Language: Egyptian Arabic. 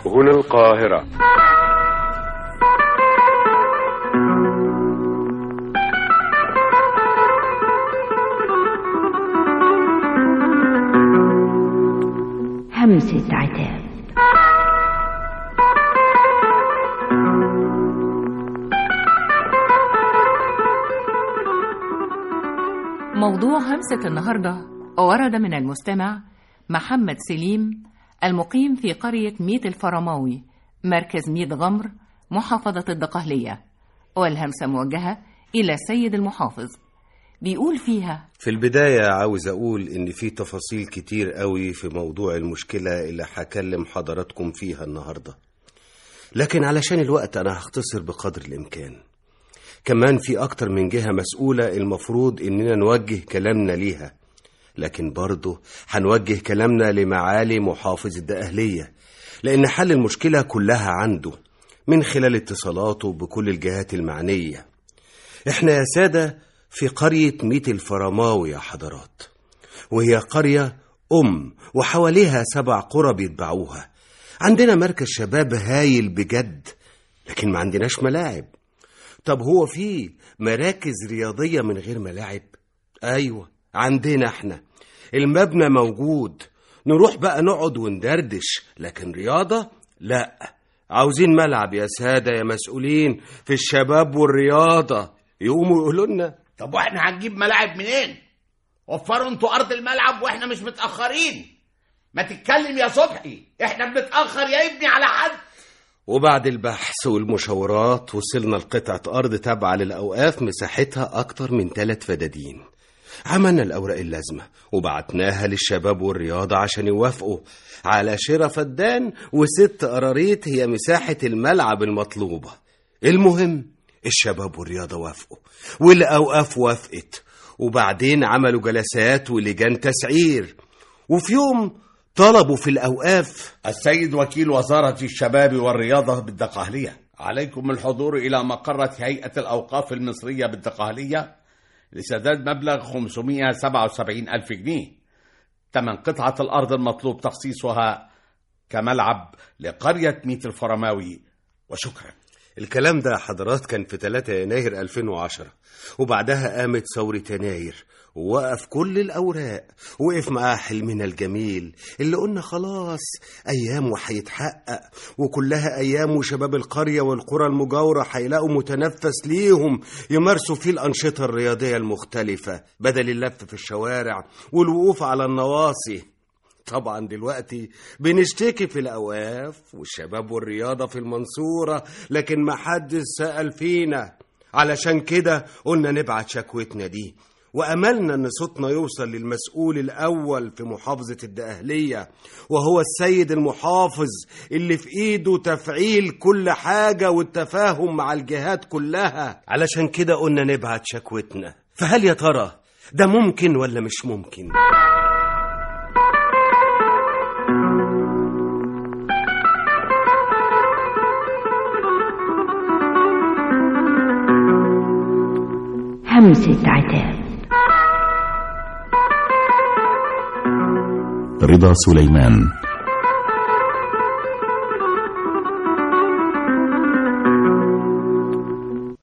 هنا القاهرة همسة عتاب موضوع همسة النهاردة ورد من المستمع محمد سليم المقيم في قرية ميت الفرماوي مركز ميت غمر محافظة الدقهلية والهمسة موجهة إلى السيد المحافظ بيقول فيها في البداية عاوز أقول إن في تفاصيل كتير قوي في موضوع المشكلة اللي هكلم حضراتكم فيها النهاردة لكن علشان الوقت أنا هختصر بقدر الإمكان كمان في أكتر من جهة مسؤولة المفروض إننا نوجه كلامنا ليها لكن برضه هنوجه كلامنا لمعالي محافظ الدقهلية لأن حل المشكلة كلها عنده من خلال اتصالاته بكل الجهات المعنية احنا يا سادة في قرية ميت الفرماوي يا حضرات وهي قرية أم وحواليها سبع قرى بيتبعوها عندنا مركز شباب هايل بجد لكن ما عندناش ملاعب طب هو في مراكز رياضية من غير ملاعب؟ أيوة عندنا احنا المبنى موجود نروح بقى نقعد وندردش لكن رياضة؟ لا عاوزين ملعب يا سادة يا مسؤولين في الشباب والرياضة يقوموا يقولوا لنا طب واحنا هنجيب ملاعب منين وفروا انتوا ارض الملعب واحنا مش متاخرين ما تتكلم يا صبحي احنا بنتاخر يا ابني على حد وبعد البحث والمشاورات وصلنا لقطعة أرض تابعة للأوقاف مساحتها أكتر من ثلاث فدادين عملنا الأوراق اللازمة وبعتناها للشباب والرياضة عشان يوافقوا على شراء فدان وست قراريط هي مساحة الملعب المطلوبة المهم الشباب والرياضة وافقوا والأوقاف وافقت وبعدين عملوا جلسات ولجان تسعير وفي يوم طلبوا في الأوقاف السيد وكيل وزارة الشباب والرياضة بالدقهلية عليكم الحضور إلى مقرة هيئة الأوقاف المصرية بالدقهلية لسداد مبلغ 577 ألف جنيه تمن قطعة الأرض المطلوب تخصيصها كملعب لقرية ميت الفرماوي وشكرا الكلام ده حضرات كان في 3 يناير 2010 وبعدها قامت ثورة يناير ووقف كل الأوراق وقف معاه حلمنا الجميل اللي قلنا خلاص أيام وهيتحقق وكلها أيام وشباب القرية والقرى المجاورة هيلاقوا متنفس ليهم يمارسوا فيه الأنشطة الرياضية المختلفة بدل اللف في الشوارع والوقوف على النواصي طبعا دلوقتي بنشتكي في الأواف والشباب والرياضة في المنصورة لكن ما حدش سأل فينا علشان كده قلنا نبعت شكوتنا دي وأملنا أن صوتنا يوصل للمسؤول الأول في محافظة الدقهلية وهو السيد المحافظ اللي في إيده تفعيل كل حاجة والتفاهم مع الجهات كلها علشان كده قلنا نبعت شكوتنا فهل يا ترى ده ممكن ولا مش ممكن؟ همسة عتاب رضا سليمان